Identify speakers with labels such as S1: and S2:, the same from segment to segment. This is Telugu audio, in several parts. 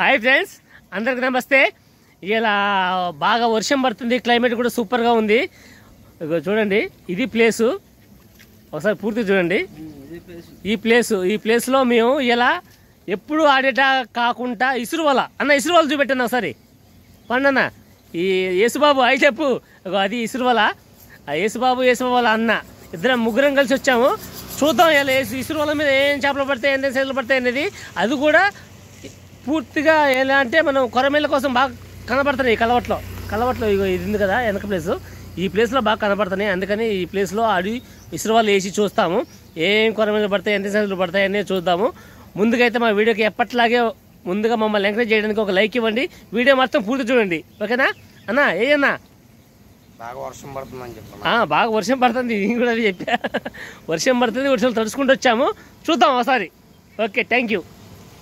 S1: హాయ్ ఫ్రెండ్స్ అందరికి నమస్తే ఇలా బాగా వర్షం పడుతుంది క్లైమేట్ కూడా సూపర్గా ఉంది ఇగో చూడండి ఇది ప్లేసు ఒకసారి పూర్తి చూడండి ఈ ప్లేసు ఈ ప్లేస్లో మేము ఇలా ఎప్పుడు ఆడేట కాకుండా ఇసురు వల అన్న ఇసురు వల చూపెట్టాను ఒకసారి పండన్న ఈ యేసుబాబు అయి చెప్పు ఇగో అది ఇసురు వల ఆ యేసుబాబు యేసుబాబు వాళ్ళ అన్న ఇద్దరం ముగ్గురం కలిసి వచ్చాము చూద్దాం ఇలా యేసు ఇసురు వల మీద ఏం చేపలు పడతాయి ఎంత చేపలు పడతాయి అనేది అది కూడా పూర్తిగా ఎలా అంటే మనం కొరమేళ్ళ కోసం బాగా కనబడుతున్నాయి ఈ కలవట్లో కలవట్లో ఇగో ఇది ఉంది కదా వెనక ప్లేస్ ఈ ప్లేస్లో బాగా కనబడుతున్నాయి అందుకని ఈ ప్లేస్లో అడి ఇసురు వాళ్ళు వేసి చూస్తాము ఏం కొరమేళ్ళు పడతాయి ఎంత సెంట్లు పడతాయి అనేది చూద్దాము ముందుకైతే మా వీడియోకి ఎప్పట్లాగే ముందుగా మమ్మల్ని ఎంకరేజ్ చేయడానికి ఒక లైక్ ఇవ్వండి వీడియో మొత్తం పూర్తి చూడండి ఓకేనా అన్నా ఏ అన్నా
S2: బాగా వర్షం పడుతుందని చెప్పాను
S1: ఆ, బాగా వర్షం పడుతుంది నేను కూడా అది చెప్పా వర్షం పడుతుంది వర్షం తడుచుకుంటూ వచ్చాము చూద్దాం ఒకసారి ఓకే థ్యాంక్ యూ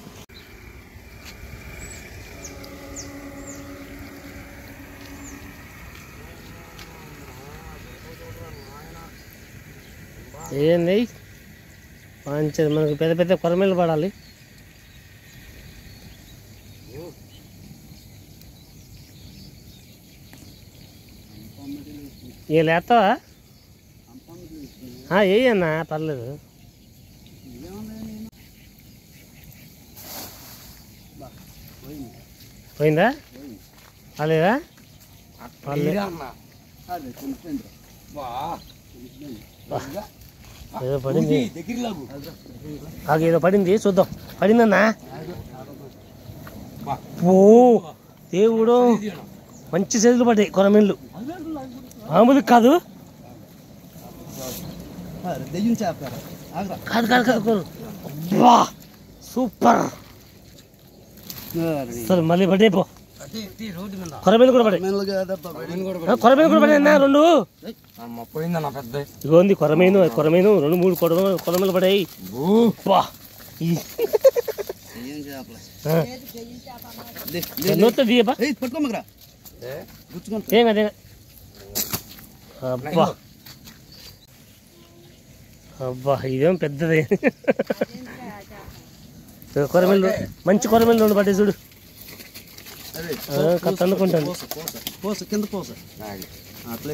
S1: ఏంది మంచిది మనకు పెద్ద పెద్ద కొరమేలు పడాలి ఏ లేస్తావా ఏ అన్నా పర్లేదు పోయిందా రాలేదా పర్లేదు ఏదో పడింది ఆగు, ఏదో పడింది చూద్దాం పడిందన్నా ఓ దేవుడు మంచి చేతులు పడ్డాయి కొరమీళ్ళు మామూలు కాదు
S2: దెయ్యం చేస్తారు
S1: కాదు కాదు కాదు కాదు వా సూపర్ సరే మళ్ళీ పడ్డాయి పో
S2: రోడ్డు మీద
S1: కొరమీలు కూడా పడాయి కొరమీలు కూడా పడాయి అన్న రెండు
S2: పోయిందన్న పెద్ద
S1: ఇగో ఉంది కొరమీను కొరమీను రెండు మూడు కొర కొరమీలు పడాయి వా ఈ-
S2: దెయ్యం చేపలే
S1: ఆ. నోట్లో తీయపా
S2: పట్టుకోమకరా గుచ్చుకొని
S1: ఏం అదే అబ్బా అబ్బా ఇదేం పెద్దది కొరమీలు మంచి కొరమీలు రెండు పడ్డాయి చూడు
S2: అదే
S1: ఆ, కత్తి అందుకుంటాను
S2: పోస పోస పోస కింద పోస అట్లే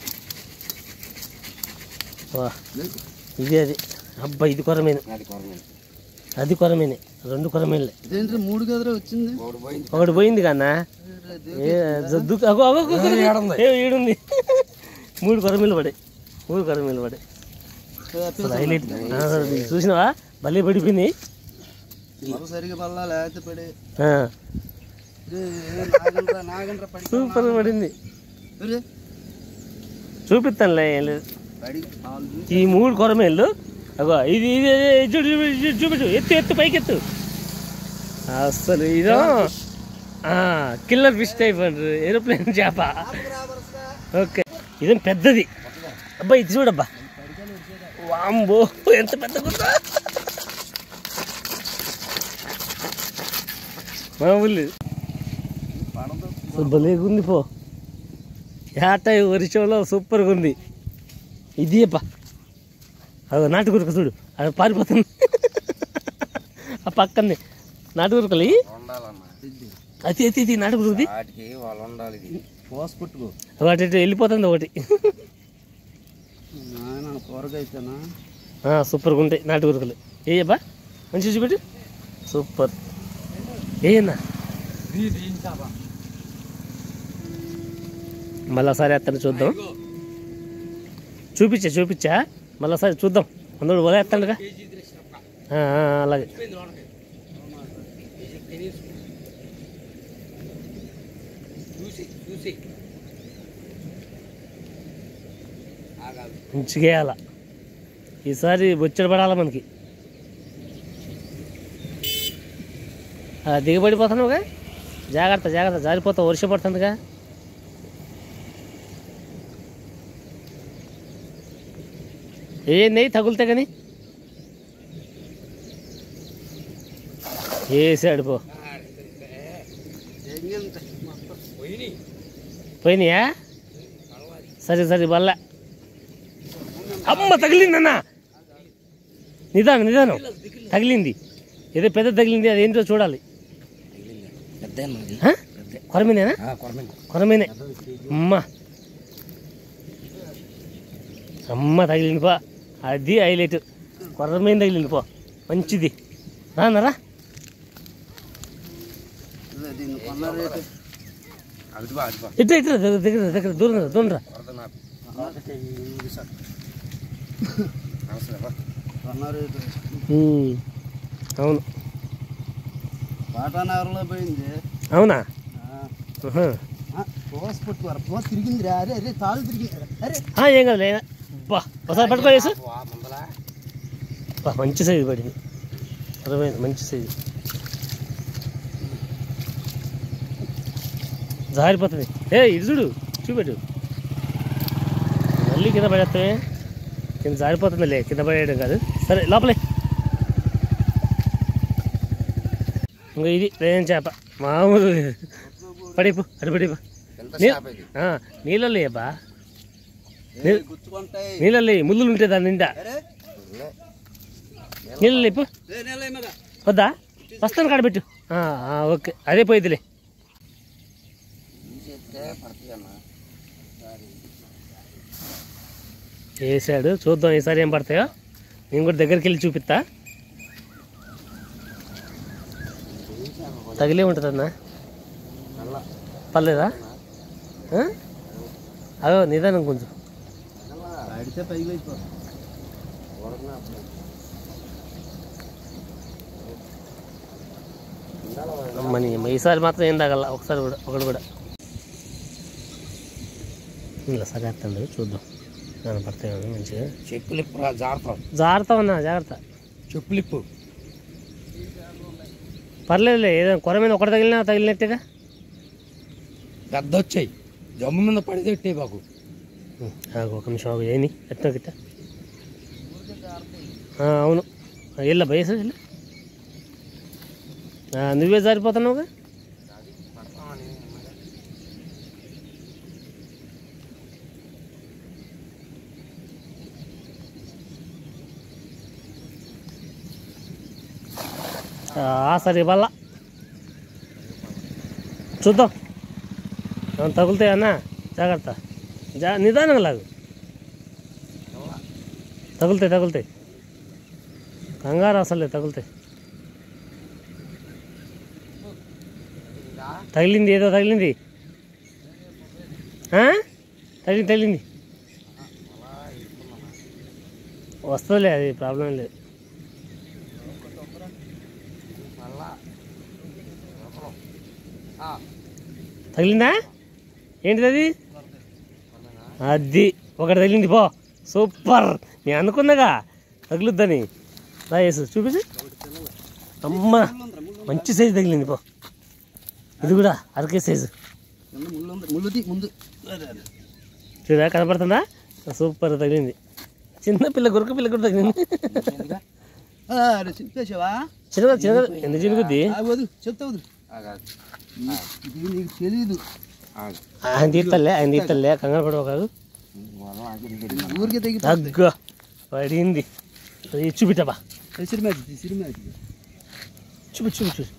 S1: వా ఇది అది అబ్బా ఇది కొరమీను అది కొరమీనే రెండు కొరమీనులే
S2: ఇదేంటి మూడు గదిలో వచ్చింది
S1: ఒకటి పోయింది కన్నా ఏ, జద్దు అగో, అగో, అగో, అగో. ఏ, ఈడుంది మూడు కొరమీలు పడాయి మూడు కొరమీలు పడాయి అసలు హైలైట్ ఆ, ఇది చూసినావా భలే పడిపోయింది
S2: మరో సరిగా పల్లా లేకపోతే పడే
S1: ఆ,
S2: రే, నాగండ్రా నాగండ్రా పడి
S1: సూపర్ పడింది
S2: రే,
S1: చూపిస్తానులే ఏం లేదు
S2: పడి పాలు
S1: ఈ మూడు కొరమేళ్ళు అగో ఇది ఇది ఇది చూడు చూడు, చూడు, చూపించు ఎత్తు ఎత్తు పైకి ఎత్తు అసలు ఇదో కిల్లర్ ఫిష్ టైప్ అంటారు ఏరోప్లేన్ చేప ఓకే ఇదేం పెద్దది అబ్బా ఇది చూడబ్బా వాంబో ఎంత పెద్ద గుర్ర మామూలు
S2: పడదు
S1: అసలు భలేగా ఉంది పో ఏట వర్షంలో సూపర్గా ఉంది ఇది అప్ప అది నాటు గురక చూడు అది పారిపోతుంది ఆ పక్కనే నాటు గురకలు
S2: ఉండాలన్న
S1: అది ఎత్తి ఇది నాటు గురకది
S2: వాటికి వాళ్ళు ఉండాలి ఇది పోసి పుట్టుకో
S1: ఒకటి ఇటు వెళ్ళిపోతుంది ఒకటి
S2: నాయన కూరగా అయితేనా
S1: ఆ, సూపర్గా ఉంటాయి నాటు గురకలు ఏయబ్బా మంచి చూపెట్టు సూపర్ ఏయన్నా మళ్ళీ ఒకసారి ఎత్తాను చూద్దాం చూపించా చూపించా మళ్ళీ ఒకసారి చూద్దాం అందరూ వల ఎత్తాడుగా ఆ, ఆ, అలాగే మంచిగా వేయాల ఈసారి బొచ్చడి పడాలి మనకి ఆ, దిగబడిపోతున్నావుగా జాగ్రత్త జాగ్రత్త జారిపోతావు వర్షం పడుతుందిగా ఏంది తగులుతా కానీ వేసాడు పో పోయినాయా సరే సరే బల్ల అమ్మ తగిలిందన్నా నిదానం నిదానం తగిలింది ఏదో పెద్ద తగిలింది అదేంటో చూడాలి
S2: పెద్ద
S1: ఆ? కొరమీనేనా కొరమీనే అమ్మ అమ్మ తగిలింది పో అది హైలైట్ కొర్రమీన తగిలింది పో మంచిది రానరా
S2: దీన్ని కొన్న రేటు అది బా అది బా
S1: ఇట్లా ఇట్లా దగ్గర దగ్గర దగ్గర దూరం రా, దూరం రా
S2: కొన్న రేటు
S1: ఉమ్. అవును
S2: పాటానగర్లో పోయింది
S1: అవునా
S2: ఆ,
S1: ఉహు.
S2: ఆ, పోస్ పట్టుకోరు పోస్ తిరిగిందిరా అరే అరే తాళ్ళు తిరిగింది అరే
S1: ఆ, ఏం కాదు లేదా బా ఒకసారి పట్టుకోలేసు బా మంచి సైజు పడింది అర్థమైంది మంచి సైజు జారిపోతుంది ఏ ఇది చూడు చూపెట్టు మళ్ళీ కింద పడేస్తామే కింద జారిపోతుందిలే కింద పడేయడం కాదు సరే లోపలే ఇంకా ఇది లేని చేప మామూలు పడిపో అటు పడిపో
S2: ఎంత
S1: నీ-
S2: చేప ఇది
S1: ఆ, నీళ్ళలో లేబా
S2: ఏ, గుచ్చుకుంటాయి
S1: నీళ్ళలో లేయి, ముళ్ళులు ఉంటాయి దాని నిండా
S2: అరే
S1: నీళ్ళు లేపు
S2: ఏ, నెల ఏమగా?
S1: వద్దా వస్తాను కాడబెట్టు ఆ, ఆ, ఓకే అదే పోయిద్దిలే
S2: తీసేస్తే పడతాయమ్మా
S1: వేసాడు చూద్దాం ఈసారి ఏం పడతాయో నేను కూడా దగ్గరికి వెళ్ళి చూపిస్తా తగిలే ఉంటుంది అన్న
S2: నల్ల
S1: పర్లేదా ఆ? అదో నిదానం కొంచెం
S2: అడితే పైకి లేచిపో ఉడకనా అప్పుడు.
S1: అమ్మని ఈసారి మాత్రం ఏం తాగల ఒకసారి కూడా ఒకటి కూడా ఇలా సగేస్తాడు చూద్దాం ఏమైనా పడతాయి మంచిగా
S2: చెప్పులు ఇప్పుడు జాగ్రత్త
S1: జాగ్రత్త ఉన్నా జాగ్రత్త
S2: చెప్పులు ఇప్పు
S1: పర్లేదులే ఏదైనా కొర మీద ఒకటి తగిలినా తగిలినట్టుగా
S2: పెద్ద వచ్చాయి జమ్ము మీద పడితే ఎట్టే బాకు
S1: ఉం, ఆగు, ఒక నిమిషం ఆగు ఏని ఎట్లా గిట్ట ఆ, అవును వెళ్ళ బయసు వెళ్ళు ఆ, నువ్వే జారిపోతున్నావుగా ఆ, సరే వల్ల చూద్దాం ఏమైనా తగులుతాయి అన్న జాగ్రత్త జా నిదానంగా లాగు తగులుతాయి తగులుతాయి కంగారు అసలే తగులుతాయి తగిలింది ఏదో తగిలింది ఆ? తగిలింది తగిలింది వస్తుందిలే అది ప్రాబ్లం లేదు తగిలిందా ఏంటిది అది అది ఒకటి తగిలింది పో సూపర్ నేను అనుకున్నాగా తగులుద్దని రాయేసు చూపించు అమ్మ మంచి సైజు తగిలింది పో ఇది కూడా అరకే సైజు
S2: ముళ్ళు ఉంది ముళ్ళు తీ ముందు అదే, అదే.
S1: చూడా కనపడుతుందా సూపర్ తగిలింది చిన్న పిల్ల గురక పిల్ల కూడా తగిలింది
S2: ఎందుకా? ఆ, అరే చింపేసావా
S1: చిన్నగా చిన్నగా ఎంత చిన్నగుద్ది
S2: ఆ, వదులు చెప్తా వదులు ఇది నీకు తెలీదు
S1: ఆయన తీస్తలే ఆయన తీస్తలే కంగారు పడవ కాదు
S2: ఊరికే తెగి
S1: తగ్గ పడింది అది చూపిటబా
S2: సినిమా సినిమా
S1: చూపి చూపి చూపి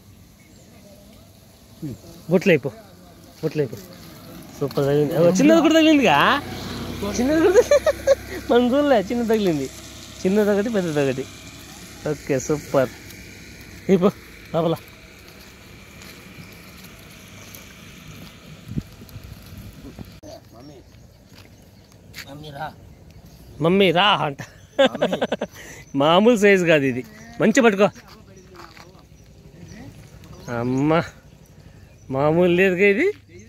S1: బొట్లు అయిపో బొట్లు అయిపో సూపర్ తగిలింది అగో, చిన్నది కూడా తగిలిందిగా చిన్నది కూడా తగిలింది. మనం చూడలే చిన్నది తగిలింది చిన్నది ఒకటి పెద్దది ఒకటి ఓకే సూపర్ అయిపో లోపల మమ్మీ రా అంట మామూలు సైజు కాదు ఇది మంచి పట్టుకో అమ్మ మామూలు లేదుగా ఇది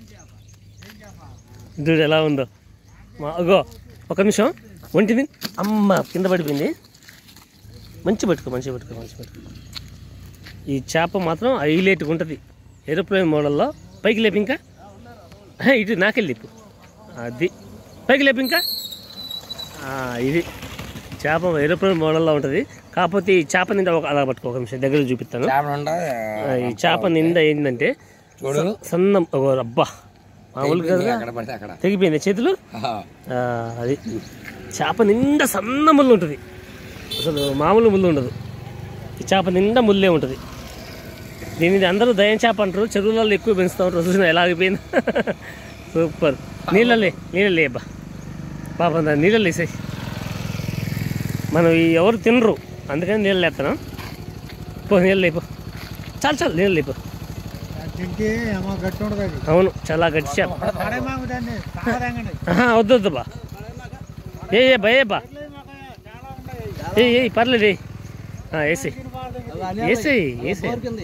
S1: చూడు ఎలా ఉందో మా అగో ఒక నిమిషం ఒంటిది అమ్మ కింద పడిపోయింది మంచి పట్టుకో మంచి పట్టుకో మంచి పట్టుకో ఈ చేప మాత్రం హైలైట్గా ఉంటుంది ఏరోప్లేన్ మోడల్లో పైకి లేపు ఇంకా హే, ఇటు నాకెళ్ళి లేపు అది పైకి లేపు ఇంకా ఆ, ఇది చేప ఏరోప్లేన్ మోడల్లో ఉంటుంది కాకపోతే ఈ చేప నిండా ఒక అలా పట్టుకో ఒక నిమిషం దగ్గర చూపిస్తాను ఆ, ఈ చేప నిండా ఏంటంటే
S2: చూడు
S1: సన్నం ఓ అబ్బా మామూలుగా కదా
S2: అక్కడ పడితే అక్కడ
S1: తెగిపోయింది చేతులు ఆ, అది చేప నిండా సన్న ముళ్ళు ఉంటుంది అసలు మామూలు ముళ్ళు ఉండదు ఈ చేప నిండా ముల్లే ఉంటుంది దీనిది అందరూ దయం చేప అంటారు చెరువులలో ఎక్కువ పెంచుతాం రోజున ఎలా ఆగిపోయింది సూపర్ నీళ్ళలే నీళ్ళలే అబ్బా పాపం దాన్ని నీళ్ళు వేసాయి మనం ఈ ఎవరు తినరు అందుకని నీళ్ళు వేస్తున్నాం పో నీళ్ళు లేపో చాలు చాలు నీళ్ళు లేపో
S3: తింటే ఏమో గట్టి ఉండదు అది
S1: అవును చాలా గట్టి చేప
S3: పడేమాకు దాన్ని తాగదంగండి
S1: ఆహా, వద్దు వద్దు బా ఏ ఏ బా ఏ బా ఏ ఏ పర్లేదు ఏ వేసి వేసి వేసి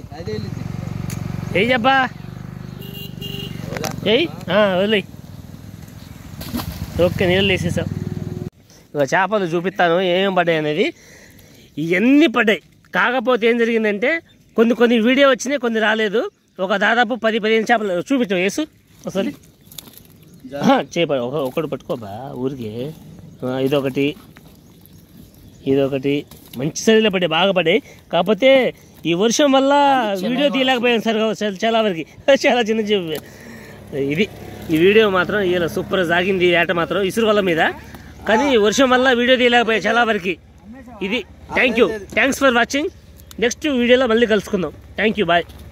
S1: ఏయ్ అబ్బా ఏయ్ వదిలే ఓకే నీళ్ళు వేసేసావు ఇక చేపలు చూపిస్తాను ఏమేమి పడ్డాయి అనేది ఇవన్నీ పడ్డాయి కాకపోతే ఏం జరిగిందంటే కొన్ని కొన్ని వీడియో వచ్చినాయి కొన్ని రాలేదు ఒక దాదాపు పది పదిహేను చేపలు చూపించావు వేసు ఒకసారి చేప ఒక ఒకటి పట్టుకోబా ఊరికి ఆ, ఇదొకటి ఇదొకటి మంచి సరిలో పడ్డాయి బాగా పడ్డాయి కాకపోతే ఈ వర్షం వల్ల వీడియో తీయలేకపోయాను సార్ చాలా- చాలా వరకు చాలా చిన్న చిన్న ఇది ఈ వీడియో మాత్రం ఇలా సూపర్ సాగింది ఈ ఏట మాత్రం ఇసురు వల్ల మీద కానీ వర్షం వల్ల వీడియో తీయలేకపోయా చాలా వరకు ఇది thank you thanks for watching next వీడియోలో మళ్ళీ కలుసుకుందాం థ్యాంక్ యూ బాయ్